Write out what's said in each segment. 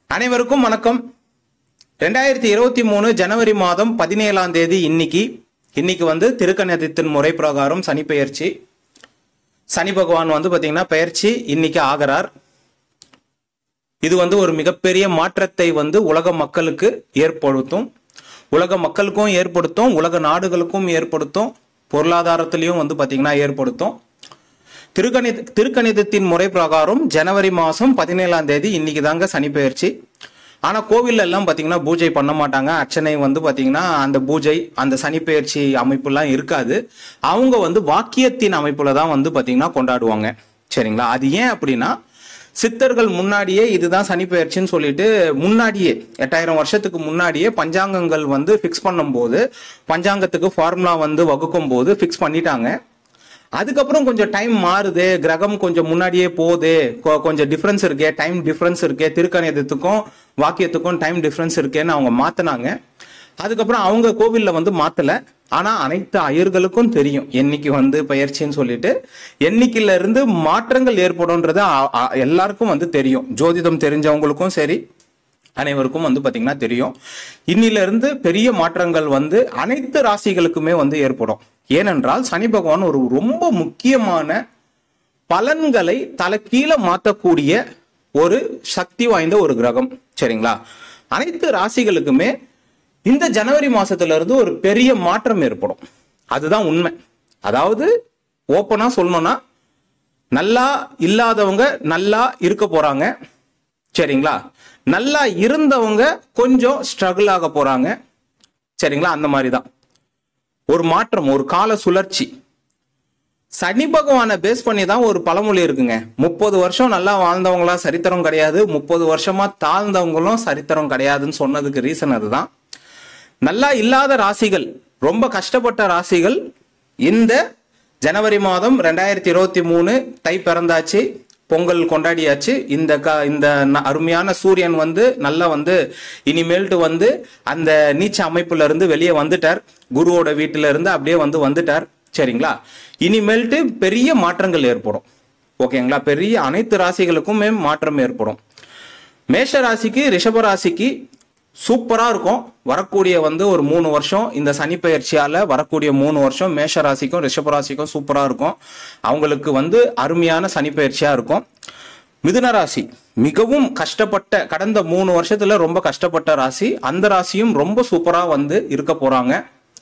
அனைவருக்கும் வணக்கம் ரெண்டாயிரத்தி இருபத்தி மூணு ஜனவரி மாதம் பதினேழாம் தேதி இன்னைக்கு இன்னைக்கு வந்து திருக்கணிதத்தின் முறை பிரகாரம் சனி பெயர்ச்சி சனி பகவான் வந்து பாத்தீங்கன்னா பெயர்ச்சி இன்னைக்கு ஆகிறார் இது வந்து ஒரு மிகப்பெரிய மாற்றத்தை வந்து உலக மக்களுக்கு ஏற்படுத்தும் உலக மக்களுக்கும் ஏற்படுத்தும் உலக நாடுகளுக்கும் ஏற்படுத்தும் பொருளாதாரத்திலையும் வந்து பாத்தீங்கன்னா ஏற்படுத்தும் திருக்கணித திருக்கணிதத்தின் முறை பிரகாரம் ஜனவரி மாதம் பதினேழாம் தேதி இன்னைக்கு தாங்க சனி பெயர்ச்சி ஆனால் கோவில்ல எல்லாம் பார்த்தீங்கன்னா பூஜை பண்ண மாட்டாங்க அர்ச்சனை வந்து பார்த்தீங்கன்னா அந்த பூஜை அந்த சனி பெயர்ச்சி அமைப்புலாம் இருக்காது அவங்க வந்து வாக்கியத்தின் அமைப்புல தான் வந்து பார்த்தீங்கன்னா கொண்டாடுவாங்க சரிங்களா அது ஏன் அப்படின்னா சித்தர்கள் முன்னாடியே இதுதான் சனி பெயர்ச்சின்னு சொல்லிட்டு முன்னாடியே எட்டாயிரம் வருஷத்துக்கு முன்னாடியே பஞ்சாங்கங்கள் வந்து ஃபிக்ஸ் பண்ணும்போது பஞ்சாங்கத்துக்கு ஃபார்முலா வந்து வகுக்கும் போது ஃபிக்ஸ் பண்ணிட்டாங்க அதுக்கப்புறம் கொஞ்சம் டைம் மாறுது கிரகம் கொஞ்சம் முன்னாடியே போகுது கொ- கொஞ்சம் டிஃப்ரென்ஸ் இருக்கே டைம் டிஃப்ரென்ஸ் இருக்கே திருக்கணிதத்துக்கும் வாக்கியத்துக்கும் டைம் டிஃப்ரென்ஸ் இருக்கேன்னு அவங்க மாத்தினாங்க அதுக்கப்புறம் அவங்க கோவில்ல வந்து மாத்தல ஆனா அனைத்து ஐயர்களுக்கும் தெரியும் என்னைக்கு வந்து பயிற்சின்னு சொல்லிட்டு என்னைக்குல இருந்து மாற்றங்கள் ஏற்படும்ன்றது அ- அ- எல்லாருக்கும் வந்து தெரியும் ஜோதிடம் தெரிஞ்சவங்களுக்கும் சரி அனைவருக்கும் வந்து பாத்தீங்கன்னா தெரியும் இன்னில இருந்து பெரிய மாற்றங்கள் வந்து அனைத்து ராசிகளுக்குமே வந்து ஏற்படும் ஏனென்றால் சனி பகவான் ஒரு ரொம்ப முக்கியமான பலன்களை தலைகீழ மாற்றக்கூடிய ஒரு சக்தி வாய்ந்த ஒரு கிரகம் சரிங்களா அனைத்து ராசிகளுக்குமே இந்த ஜனவரி மாசத்துல இருந்து ஒரு பெரிய மாற்றம் ஏற்படும் அதுதான் உண்மை அதாவது ஓப்பனா சொல்லணும்னா நல்லா இல்லாதவங்க நல்லா இருக்க போறாங்க சரிங்களா நல்லா இருந்தவங்க கொஞ்சம் ஸ்ட்ரகிள் ஆக போறாங்க சரிங்களா அந்த மாதிரி தான் ஒரு மாற்றம் ஒரு கால சுழற்சி சனி பகவானை பேஸ் பண்ணி தான் ஒரு பழமொழி இருக்குங்க முப்பது வருஷம் நல்லா வாழ்ந்தவங்களா சரித்திரம் கிடையாது முப்பது வருஷமா தாழ்ந்தவங்களும் சரித்திரம் கிடையாதுன்னு சொன்னதுக்கு ரீசன் அதுதான் நல்லா இல்லாத ராசிகள் ரொம்ப கஷ்டப்பட்ட ராசிகள் இந்த ஜனவரி மாதம் ரெண்டாயிரத்தி இருபத்தி மூணு தை பிறந்தாச்சு பொங்கல் கொண்டாடியாச்சு இந்த க இந்த ந- அருமையான சூரியன் வந்து நல்லா வந்து இனிமேல்ட்டு வந்து அந்த நீச்ச அமைப்புல இருந்து வெளியே வந்துட்டார் குருவோட வீட்டுல இருந்து அப்படியே வந்து வந்துட்டார் சரிங்களா இனிமேல்ட்டு பெரிய மாற்றங்கள் ஏற்படும் ஓகேங்களா பெரிய அனைத்து ராசிகளுக்குமே மாற்றம் ஏற்படும் மேஷ ராசிக்கு ரிஷப ராசிக்கு சூப்பரா இருக்கும் வரக்கூடிய வந்து ஒரு மூணு வருஷம் இந்த சனி பெயர்ச்சியால வரக்கூடிய மூணு வருஷம் மேஷ ராசிக்கும் ரிஷப ராசிக்கும் சூப்பரா இருக்கும் அவங்களுக்கு வந்து அருமையான சனி பெயர்ச்சியா இருக்கும் மிதுன ராசி மிகவும் கஷ்டப்பட்ட கடந்த மூணு வருஷத்துல ரொம்ப கஷ்டப்பட்ட ராசி அந்த ராசியும் ரொம்ப சூப்பரா வந்து இருக்க போறாங்க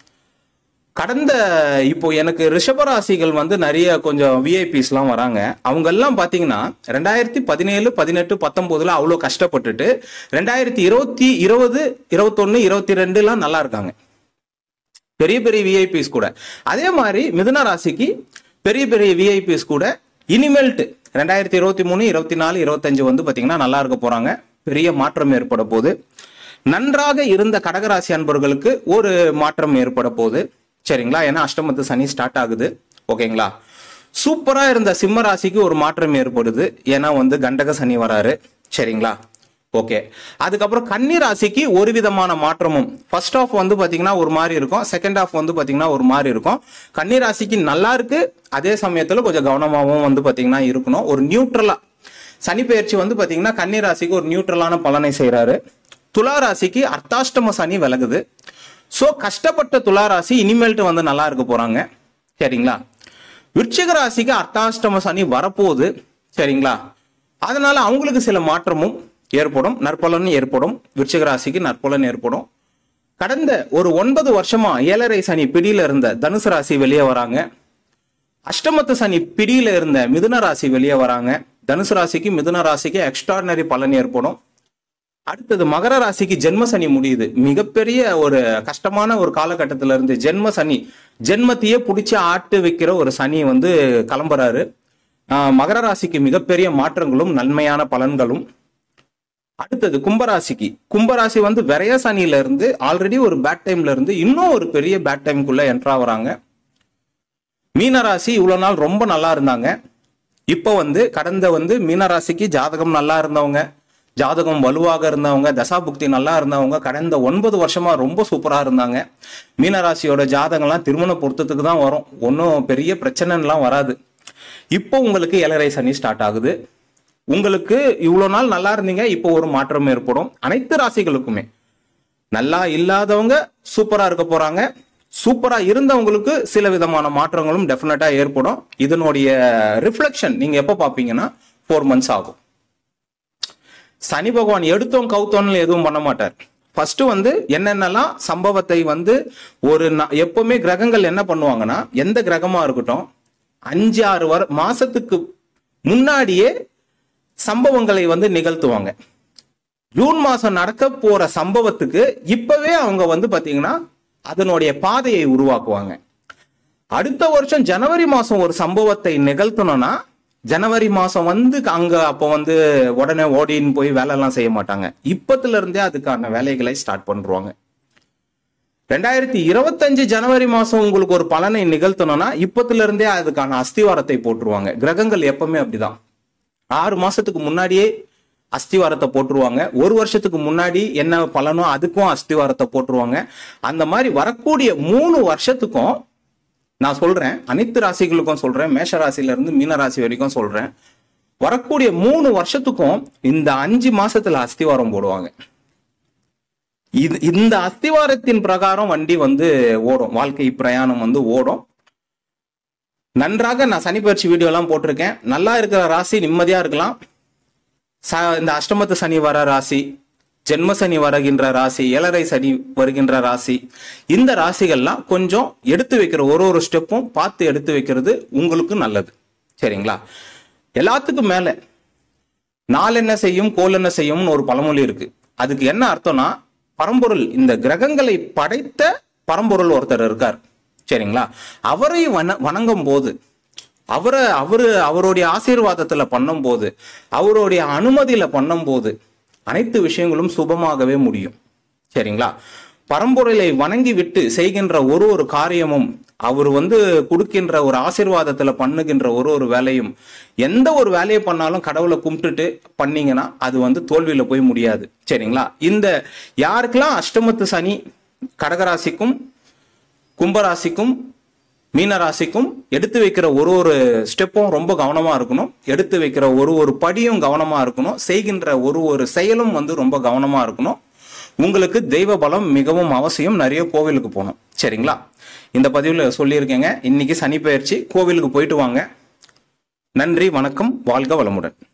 கடந்த இப்போ எனக்கு ரிஷபராசிகள் வந்து நிறைய கொஞ்சம் விஐபிஸ்லாம் வராங்க அவங்க எல்லாம் பாத்தீங்கன்னா ரெண்டாயிரத்தி பதினேழு பதினெட்டு பத்தொன்பதுல அவ்வளோ கஷ்டப்பட்டுட்டு ரெண்டாயிரத்தி இருபத்தி இருபது இருபத்தொன்னு இருபத்தி ரெண்டுலாம் நல்லா இருக்காங்க பெரிய பெரிய விஐபிஸ் கூட அதே மாதிரி மிதுன ராசிக்கு பெரிய பெரிய விஐபிஸ் கூட இனிமேல்ட்டு ரெண்டாயிரத்தி இருபத்தி மூணு இருபத்தி நாலு இருபத்தஞ்சு வந்து பாத்தீங்கன்னா நல்லா இருக்க போறாங்க பெரிய மாற்றம் ஏற்பட போகுது நன்றாக இருந்த கடகராசி அன்பர்களுக்கு ஒரு மாற்றம் ஏற்பட போகுது சரிங்களா ஏன்னா அஷ்டமத்து சனி ஸ்டார்ட் ஆகுது ஓகேங்களா சூப்பரா இருந்த சிம்ம ராசிக்கு ஒரு மாற்றம் ஏற்படுது ஏன்னா வந்து கண்டக சனி வராரு சரிங்களா ஓகே அதுக்கப்புறம் கன்னி ராசிக்கு ஒரு விதமான மாற்றமும் ஃபர்ஸ்ட் ஆஃப் வந்து பாத்தீங்கன்னா ஒரு மாதிரி இருக்கும் செகண்ட் ஆஃப் வந்து பாத்தீங்கன்னா ஒரு மாதிரி இருக்கும் கன்னி ராசிக்கு நல்லா இருக்கு அதே சமயத்துல கொஞ்சம் கவனமாகவும் வந்து பாத்தீங்கன்னா இருக்கணும் ஒரு நியூட்ரலா சனி பெயர்ச்சி வந்து பாத்தீங்கன்னா கன்னி ராசிக்கு ஒரு நியூட்ரலான பலனை செய்றாரு துலா ராசிக்கு அர்த்தாஷ்டம சனி விலகுது சோ கஷ்டப்பட்ட துலா ராசி இனிமேல்ட்டு வந்து நல்லா இருக்க போறாங்க சரிங்களா விருச்சிக ராசிக்கு அர்த்தாஷ்டம சனி வரப்போகுது சரிங்களா அதனால அவங்களுக்கு சில மாற்றமும் ஏற்படும் நற்பலன் ஏற்படும் விருச்சிக ராசிக்கு நற்பலன் ஏற்படும் கடந்த ஒரு ஒன்பது வருஷமா ஏழரை சனி பிடியில இருந்த தனுசு ராசி வெளியே வராங்க அஷ்டமத்து சனி பிடியில இருந்த மிதுன ராசி வெளியே வராங்க தனுசு ராசிக்கு மிதுன ராசிக்கு எக்ஸ்ட்ராடினரி பலன் ஏற்படும் அடுத்தது மகர ராசிக்கு ஜென்ம சனி முடியுது மிகப்பெரிய ஒரு கஷ்டமான ஒரு காலகட்டத்தில இருந்து ஜென்ம சனி ஜென்மத்தையே பிடிச்சி ஆட்டு வைக்கிற ஒரு சனி வந்து கிளம்புறாரு ஆஹ் மகர ராசிக்கு மிகப்பெரிய மாற்றங்களும் நன்மையான பலன்களும் அடுத்தது கும்பராசிக்கு கும்பராசி வந்து விரைய சனியில இருந்து ஆல்ரெடி ஒரு பேட் டைம்ல இருந்து இன்னும் ஒரு பெரிய பேட் டைம்குள்ள என்ட்ரா வராங்க மீனராசி இவ்வளவு நாள் ரொம்ப நல்லா இருந்தாங்க இப்போ வந்து கடந்த வந்து மீனராசிக்கு ஜாதகம் நல்லா இருந்தவங்க ஜாதகம் வலுவாக இருந்தவங்க தசாபுக்தி நல்லா இருந்தவங்க கடந்த ஒன்பது வருஷமா ரொம்ப சூப்பரா இருந்தாங்க மீனராசியோட ஜாதகம்லாம் திருமண பொருத்தத்துக்கு தான் வரும் ஒன்றும் பெரிய பிரச்சனைலாம் வராது இப்போ உங்களுக்கு ஏழரை சனி ஸ்டார்ட் ஆகுது உங்களுக்கு இவ்வளவு நாள் நல்லா இருந்தீங்க இப்போ ஒரு மாற்றம் ஏற்படும் அனைத்து ராசிகளுக்குமே நல்லா இல்லாதவங்க சூப்பரா இருக்க போறாங்க சூப்பரா இருந்தவங்களுக்கு சில விதமான மாற்றங்களும் டெஃபினட்டா ஏற்படும் இதனுடைய ரிஃப்ளெக்ஷன் நீங்க எப்ப பாப்பீங்கன்னா ஃபோர் மந்த்ஸ் ஆகும் சனி பகவான் எடுத்தோம் கவுத்தோம்னு எதுவும் பண்ண மாட்டார் ஃபர்ஸ்ட் வந்து என்னென்னலாம் சம்பவத்தை வந்து ஒரு நா- எப்பவுமே கிரகங்கள் என்ன பண்ணுவாங்கன்னா எந்த கிரகமா இருக்கட்டும் அஞ்சு ஆறு வர மாசத்துக்கு முன்னாடியே சம்பவங்களை வந்து நிகழ்த்துவாங்க ஜூன் மாசம் நடக்க போற சம்பவத்துக்கு இப்பவே அவங்க வந்து பாத்தீங்கன்னா அதனுடைய பாதையை உருவாக்குவாங்க அடுத்த வருஷம் ஜனவரி மாசம் ஒரு சம்பவத்தை நிகழ்த்தணும்னா ஜனவரி மாசம் வந்து அங்க அப்போ வந்து உடனே ஓடின்னு போய் வேலை எல்லாம் செய்ய மாட்டாங்க இப்பத்துல இருந்தே அதுக்கான வேலைகளை ஸ்டார்ட் பண்ணுவாங்க ரெண்டாயிரத்தி இருபத்தஞ்சு ஜனவரி மாசம் உங்களுக்கு ஒரு பலனை நிகழ்த்தணும்னா இப்பத்துல இருந்தே அதுக்கான அஸ்திவாரத்தை போட்டுருவாங்க கிரகங்கள் எப்பவுமே அப்படிதான் ஆறு மாசத்துக்கு முன்னாடியே அஸ்திவாரத்தை போட்டுருவாங்க ஒரு வருஷத்துக்கு முன்னாடி என்ன பலனோ அதுக்கும் அஸ்திவாரத்தை போட்டுருவாங்க அந்த மாதிரி வரக்கூடிய மூணு வருஷத்துக்கும் நான் சொல்றேன் அனைத்து ராசிகளுக்கும் சொல்றேன் மேஷ ராசியில இருந்து மீன ராசி வரைக்கும் சொல்றேன் வரக்கூடிய மூணு வருஷத்துக்கும் இந்த அஞ்சு மாசத்துல அஸ்திவாரம் போடுவாங்க இது இந்த அஸ்திவாரத்தின் பிரகாரம் வண்டி வந்து ஓடும் வாழ்க்கை பிரயாணம் வந்து ஓடும் நன்றாக நான் சனி பயிற்சி வீடியோ எல்லாம் போட்டிருக்கேன் நல்லா இருக்கிற ராசி நிம்மதியா இருக்கலாம் ச- இந்த அஷ்டமத்து சனி வர ராசி ஜென்ம சனி வருகின்ற ராசி ஏழரை சனி வருகின்ற ராசி இந்த ராசிகள்லாம் கொஞ்சம் எடுத்து வைக்கிற ஒரு ஒரு ஸ்டெப்பும் பார்த்து எடுத்து வைக்கிறது உங்களுக்கு நல்லது சரிங்களா எல்லாத்துக்கும் மேல நாள் என்ன செய்யும் கோல் என்ன செய்யும்னு ஒரு பழமொழி இருக்கு அதுக்கு என்ன அர்த்தம்னா பரம்பொருள் இந்த கிரகங்களை படைத்த பரம்பொருள் ஒருத்தர் இருக்கார் சரிங்களா அவரை வண வணங்கும் போது அவரை அவரு அவருடைய ஆசீர்வாதத்துல பண்ணும்போது அவருடைய அனுமதியில பண்ணும்போது அனைத்து விஷயங்களும் சுபமாகவே முடியும் சரிங்களா பரம்பொருளை வணங்கி விட்டு செய்கின்ற ஒரு ஒரு காரியமும் அவர் வந்து கொடுக்கின்ற ஒரு ஆசீர்வாதத்துல பண்ணுகின்ற ஒரு ஒரு வேலையும் எந்த ஒரு வேலையை பண்ணாலும் கடவுளை கும்பிட்டுட்டு பண்ணீங்கன்னா அது வந்து தோல்வியில போய் முடியாது சரிங்களா இந்த யாருக்கெல்லாம் அஷ்டமத்து சனி கடகராசிக்கும் கும்பராசிக்கும் மீனராசிக்கும் எடுத்து வைக்கிற ஒரு ஒரு ஸ்டெப்பும் ரொம்ப கவனமா இருக்கணும் எடுத்து வைக்கிற ஒரு ஒரு படியும் கவனமா இருக்கணும் செய்கின்ற ஒரு ஒரு செயலும் வந்து ரொம்ப கவனமா இருக்கணும் உங்களுக்கு தெய்வ பலம் மிகவும் அவசியம் நிறைய கோவிலுக்கு போகணும் சரிங்களா இந்த பதிவில் சொல்லியிருக்கேங்க இன்னைக்கு சனி பயிற்சி கோவிலுக்கு போயிட்டு வாங்க நன்றி வணக்கம் வாழ்க வளமுடன்